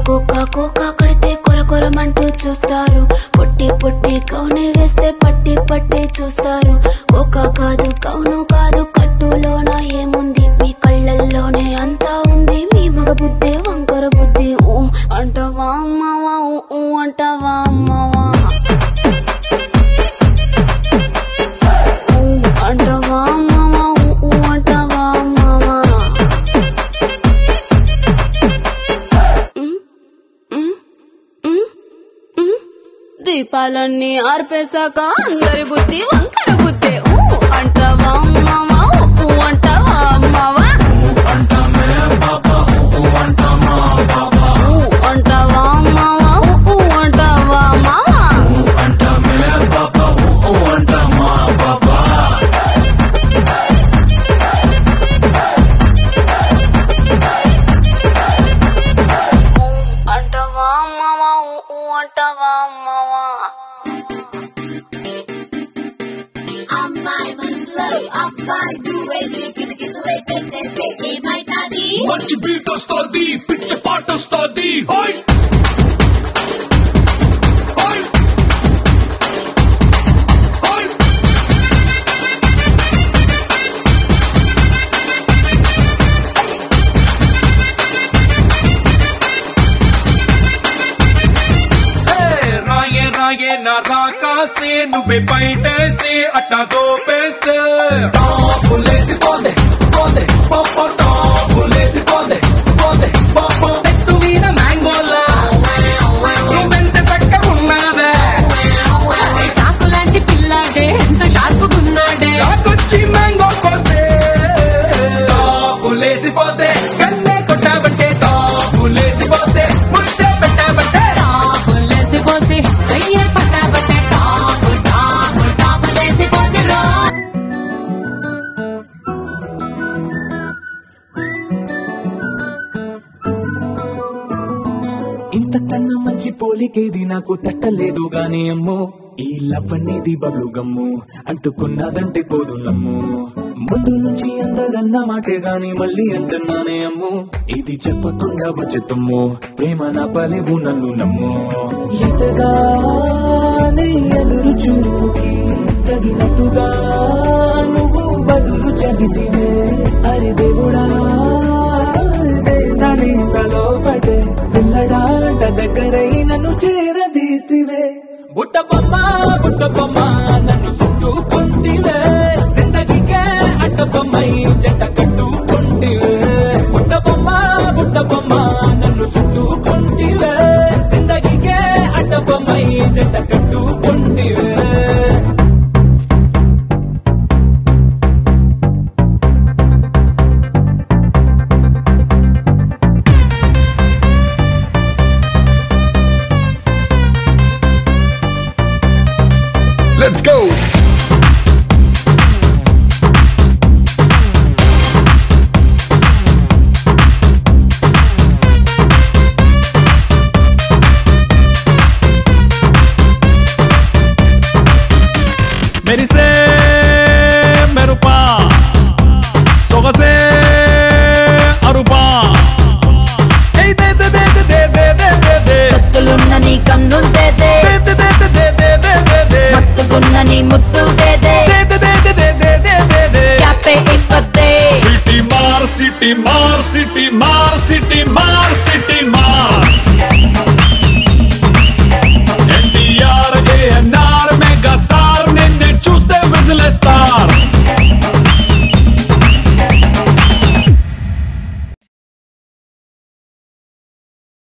కుక్క కుక్క కడితే కొర కొరమంటూ చూస్తారు పొట్టి పొట్టి కౌనే వేస్తే పట్టి పట్టి చూస్తారు కుక్క కాదు కౌను కాదు కట్టులోన ఏముంది మీ కళ్ళల్లోనే అంతా ఉంది మీ మగ బుద్ధి వంకర బుద్ధి ఊ అంటావా అమ్మవా ఊ ఊ అంటావా అమ్మవా ఊ అంటావా అమ్మవా ఊ ఊ అంటావా అమ్మవా ఉమ్, ఉమ్, ఉమ్, ఉమ్. దీపాలన్నీ ఆర్పేశాక అందరి బుద్ధి వంకర బుద్ధి ఊ అంటావా అమ్మవా ఊ అంటావా అమ్మవా ఊ అంటావా అమ్మవా ఊ అంటావా అమ్మవా ఊ అంటావా అమ్మవా ఊ అంటావా అమ్మవా అమ్మాయి మనసులో అబ్బాయి దూరేసి కితకితలై పెట్టేస్తే ఏమైతాది మంచి బీట్ వస్తుంది పిచ్చ పాట వస్తుంది హాయ్ హాయ్ హాయ్ రాయే రాయే నా రాకాసే నువ్వే బయటేసి అట్టా దోపేస్తే టాపులేసి పోందే పోందే పాప టాపులేసి పోందే పోందే పాప చెట్టు మీద మ్యాంగోలా నువ్వెంత చక్క ఉన్నావే చాకులాంటి పిల్లాడే ఎంత షార్పుకున్నాడే చాకొచ్చి మ్యాంగో కోస్తే టాపులేసి పోతే కన్నే కొట్టాబట్టే టాపులేసి పోతే ముద్ద పెట్టాబట్టే టాపులేసి పోతే చెయ్యే పట్టాబట్టే టాపు టాపు టాపులేసి పోతే రో ఇంతకన్నా మంచి పోలికేది నాకు తట్టలేదు గాని అమ్మో ఈ లవ్ అనేది బబ్లు గమ్ము అంటుకున్నదంటే పోదు నమ్ము ముందు నుంచి అందరన్న మాటే గాని మళ్ళీ అంటున్నానే అమ్ము ఇది చెప్పకుండా వచ్చే తుమ్ము ప్రేమ నా పలేవు నన్ను నమ్ము ఎంతగానే ఎదురు చూకి తగినట్టుగా నువ్వు బదులు చెబితివే అరే దేవుడా దాని తలో పడే పిల్లడాట దగ్గరై నన్ను చేరదీస్తివే బుట్ట బొమ్మ బుట్ట బొమ్మ నన్ను చుట్టుకుంటివే జిందగీకే అట్ట బొమ్మై జంట కట్టుకుంటివే బుట్ట బొమ్మ బుట్ట బొమ్మ నన్ను చుట్టుకుంటివే జిందగీకే అట్ట బొమ్మై జంట కట్టుకుంటివే Let's go! మెరిసే మెరుపా సొగసే అరుపా ఏయ్ దే దే దే దే దే దే దే దే కత్తులున్న నీ కన్నులు దేదే దే దే దే దే దే దే దే దే మత్తుకున్న నీ ముత్తులు దేదే దే దే దే దే దే దే దే దే క్యాపే ఇప్పతే సిటీ మార్ సిటీ మార్ సిటీ మార్ సిటీ